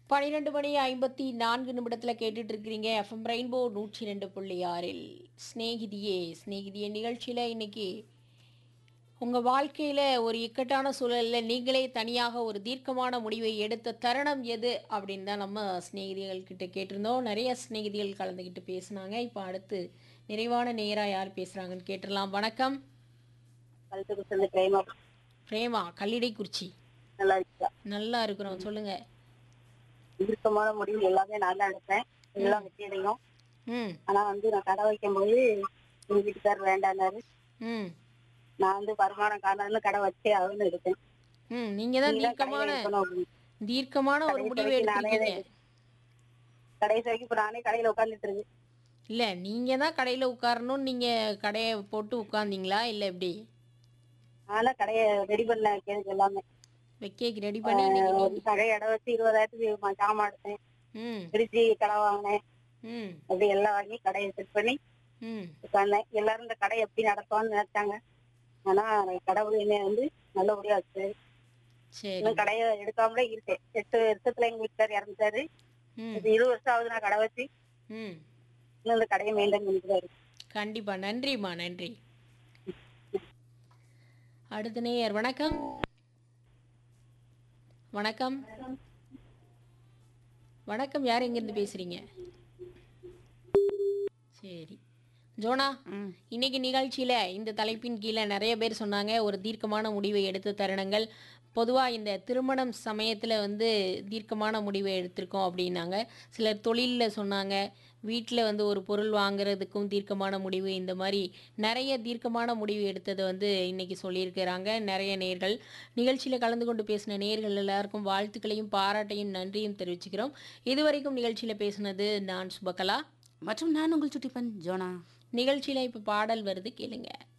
பன்னிரெண்டு மணி ஐம்பத்தி நான்கு நிமிடத்தில் கேட்டுட்டு இருக்கிறீங்க எஃப்எம் ரெயின்போ நூற்றி ரெண்டு புள்ளி ஆறில் ஸ்நேகிதியே ஸ்நேகிதியே நிகழ்ச்சியில் இன்னைக்கு உங்கள் வாழ்க்கையில் ஒரு இக்கட்டான சூழலில் நீங்களே தனியாக ஒரு தீர்க்கமான முடிவை எடுத்த தருணம் எது அப்படின்னு தான் நம்ம சிநேகிதிகள் கிட்ட கேட்டிருந்தோம் நிறைய சிநேகிதிகள் கலந்துக்கிட்டு பேசுனாங்க இப்போ அடுத்து நிறைவான நேராக யார் பேசுகிறாங்கன்னு கேட்டுடலாம் வணக்கம் கழுத்துக்கு சொல்லி பிரேமா பிரேமா கல்லிடைக்குறிச்சி நல்லா இருக்கா நல்லா இருக்கிறோம் சொல்லுங்கள் இறுக்கமான முடிவு எல்லாமே நான் தான் எடுப்பேன் எல்லாம் வெற்றி அடையும் ம் ஆனா வந்து நான் கடை வைக்கும் போது எங்க வீட்டுக்காரர் வேண்டானாரு ம் நான் வந்து வருமானம் காரணம்னு கடை வச்சே அவனு எடுத்தேன் ம் நீங்கள் தான் நீதான் தீர்க்கமான கடையில இருக்கணும் அப்படின்னு. தீர்க்கமான ஒரு கடைசி முடிவு வரைக்கும் நானே எடுத்திருக்கீங்க தான் கடைசி வரைக்கும் இப்ப நானே கடையில உட்காந்துட்டு இருக்கு இல்லை நீங்கள் தான் கடையில் உட்காரணும்னு நீங்கள் கடையை போட்டு உட்காந்தீங்களா இல்லை எப்படி ஆனா கடையை ரெடி பண்ண கேதுக்கு எல்லாமே வைக்கேக்கு ரெடி பண்ணி நீங்கள் ஒரு கடை இடம் வச்சு இருபதாயிரத்துக்கு ம- ஜாமான் எடுத்தேன் ம் திருச்சி கடை வாங்கினேன் ம் அப்படி எல்லாம் வாங்கி கடையை செட் பண்ணி ம் உட்கார்ந்தேன் எல்லாரும் இந்த கடை எப்படி நடத்துவான்னு நினைச்சாங்க ஆனா கடவுள் என்னை வந்து நல்லபடியா வச்சு சரி இன்னும் கடையை எடுக்காமலே இருக்கேன் எட்டு வருஷத்துல எங்க வீட்டுக்கார் இறந்துட்டாரு ம் இது இருபது வருஷம் ஆகுது நான் கடை வச்சு ம் இன்னும் இந்த கடையை மெயின்டைன் பண்ணிக்கிறாரு கண்டிப்பாக நன்றிம்மா நன்றி அடுத்த நேயர் வணக்கம் வணக்கம் வணக்கம் யார் எங்கேருந்து பேசுகிறீங்க சரி ஜோனா இன்னைக்கு நிகழ்ச்சியில் இந்த தலைப்பின் கீழே நிறைய பேர் சொன்னாங்க ஒரு தீர்க்கமான முடிவை எடுத்த தருணங்கள் பொதுவாக இந்த திருமணம் சமயத்தில் வந்து தீர்க்கமான முடிவை எடுத்திருக்கோம் அப்படின்னாங்க சிலர் தொழிலில் சொன்னாங்க வீட்டில் வந்து ஒரு பொருள் வாங்குறதுக்கும் தீர்க்கமான முடிவு இந்த மாதிரி நிறைய தீர்க்கமான முடிவு எடுத்ததை வந்து இன்னைக்கு சொல்லியிருக்கிறாங்க நிறைய நேர்கள் நிகழ்ச்சியில் கலந்து கொண்டு பேசின நேர்கள் எல்லாருக்கும் வாழ்த்துக்களையும் பாராட்டையும் நன்றியும் தெரிவிச்சுக்கிறோம் இதுவரைக்கும் நிகழ்ச்சியில் பேசினது நான் சுபகலா மற்றும் நான் உங்கள் சுட்டிப்பன் ஜோனா நிகழ்ச்சியில் இப்போ பாடல் வருது கேளுங்க